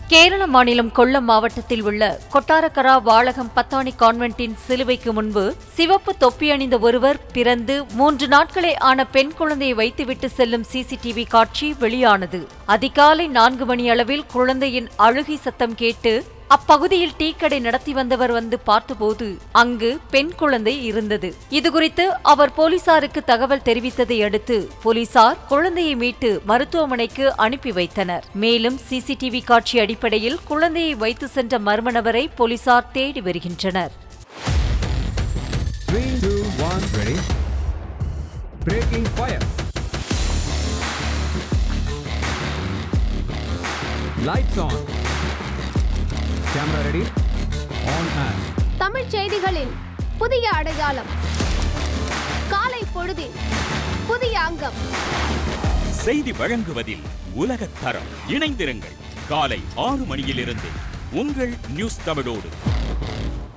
கேரள மாநிலம் கொல்லம் மாவட்டத்தில் உள்ள கொட்டாரக்கரா வாளகம் பத்தானி கான்வென்ட்டின் சிலுவைக்கு முன்பு சிவப்பு தொப்பி அணிந்த ஒருவர் பிறந்து மூன்று நாட்களே ஆன பெண் குழந்தையை வைத்துவிட்டு செல்லும் சிசிடிவி காட்சி வெளியானது அதிகாலை நான்கு மணி அளவில் குழந்தையின் அழுகை சத்தம் கேட்டு அப்பகுதியில் டீ கடை நடத்தி வந்தவர் வந்து பார்த்தபோது அங்கு பெண் குழந்தை இருந்தது இதுகுறித்து அவர் போலீசாருக்கு தகவல் தெரிவித்ததை அடுத்து போலீசார் குழந்தையை மீட்டு மருத்துவமனைக்கு அனுப்பி வைத்தனர் மேலும் சிசிடிவி காட்சி அடிப்படையில் குழந்தையை வைத்து சென்ற மர்ம நபரை போலீசார் தேடி வருகின்றனர் Three, two, one, ready. Breaking fire. Lights on. Camera ready. On and. தமிழ்ச் செய்திகளின் புதிய அடையாளம் காலை பொழுதின் புதிய அங்கம் செய்தி வழங்குவதில் உலகத் தரம் இணைந்திருங்கள் காலை ஆறு மணியிலிருந்து உங்கள் நியூஸ் தமிழோடு